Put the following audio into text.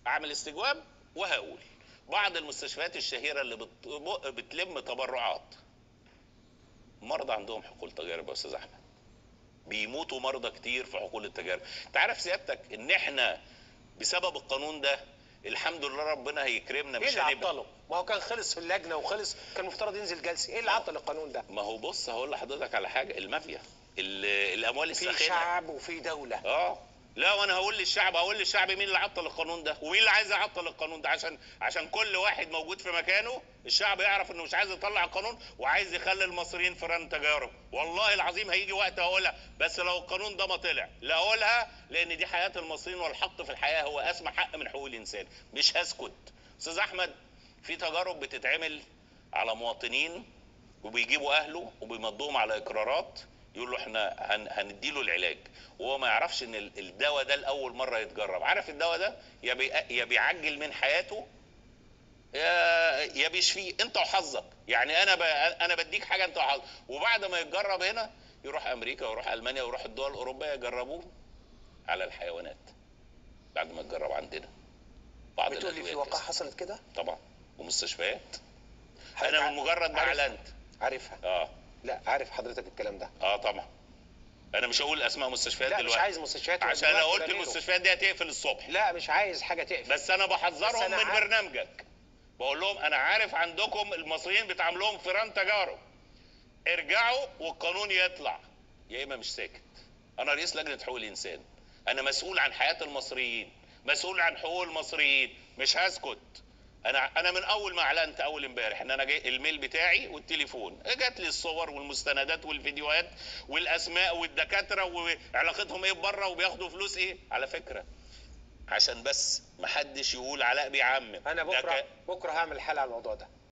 اعمل استجواب وهقول بعض المستشفيات الشهيره اللي بت... بتلم تبرعات مرضى عندهم حقول تجارب يا استاذ احمد بيموتوا مرضى كتير في حقول التجارب انت عارف سيادتك ان احنا بسبب القانون ده الحمد لله ربنا هيكرمنا ايه مش اللي هنبقى عطله؟ ما هو كان خلص في اللجنه وخلص كان المفترض ينزل جلسه، ايه اللي عطل القانون ده؟ ما هو بص هقول لحضرتك على حاجه المافيا ال- الاموال في الساخنه شعب وفي دوله اه لا وانا هقول للشعب هقول للشعب مين اللي عطل القانون ده ومين اللي عايز يعطل القانون ده عشان عشان كل واحد موجود في مكانه الشعب يعرف انه مش عايز يطلع القانون وعايز يخلي المصريين فران تجارب والله العظيم هيجي وقت هقولها بس لو القانون ده ما طلع لا اقولها لان دي حياه المصريين والحق في الحياه هو اسمى حق من حقوق الانسان مش هسكت استاذ احمد في تجارب بتتعمل على مواطنين وبيجيبوا اهله وبيمضوهم على اقرارات يقول له احنا هن هنديله العلاج وهو ما يعرفش ان ال- الدواء ده لاول مره يتجرب عارف الدواء ده يا بي يا بيعجل من حياته يا يا بيشفيه انت وحظك يعني انا ب... انا بديك حاجه انت وحظك وبعد ما يتجرب هنا يروح امريكا ويروح المانيا ويروح الدول الاوروبيه يجربوه على الحيوانات بعد ما تجرب عندنا بعض بتقول لي في الأدوية واقع كده. حصلت كده؟ طبعا ومستشفيات حضرتك انا من مجرد ما عارفها. اعلنت عارفها اه لا عارف حضرتك الكلام ده اه طبعا انا مش هقول اسماء مستشفيات لا دلوقتي مش عايز مستشفيات عشان لو دلوقتي قلت ولا غيره. المستشفيات دي هتقفل الصبح لا مش عايز حاجه تقفل بس انا بس بحذرهم أنا من عارف. برنامجك بقول لهم انا عارف عندكم المصريين بتعاملوهم فيران تجارب ارجعوا والقانون يطلع يا اما مش ساكت انا رئيس لجنه حقوق الانسان انا مسؤول عن حياه المصريين مسؤول عن حقوق المصريين مش هسكت انا انا من اول ما اعلنت اول امبارح ان انا جاي الميل بتاعي والتليفون جات لي الصور والمستندات والفيديوهات والاسماء والدكاتره وعلاقتهم ايه بره وبياخدوا فلوس ايه على فكره عشان بس محدش يقول علاء بيعمم انا ده بكره ك- بكره هعمل حلقه على الموضوع ده